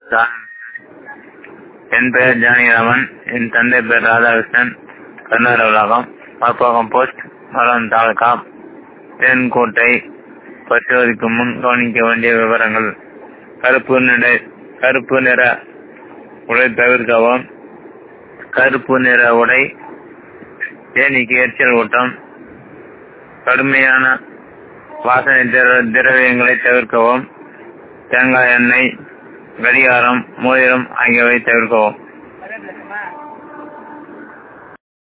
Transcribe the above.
தான் என் பெயர் ஜானகிராமன் என் தந்தை பெயர் ராதாகிருஷ்ணன் கர்நாடக உலகம் மறுப்பாக்கம் போஸ்ட் மரம் தாலுகா தேன்கோட்டை பரிசோதிக்கும் முன் கவனிக்க வேண்டிய விவரங்கள் கருப்பு நிற கருப்பு நிற உடை தவிர்க்கவும் கருப்பு நிற உடை தேனீக்கு எரிச்சல் ஊட்டம் கடுமையான வாசனை திர- திரவியங்களை தவிர்க்கவும் தேங்காய் எண்ணெய் கடிகாரம் மோதிரம் ஆகியவை தவிர்க்கவும்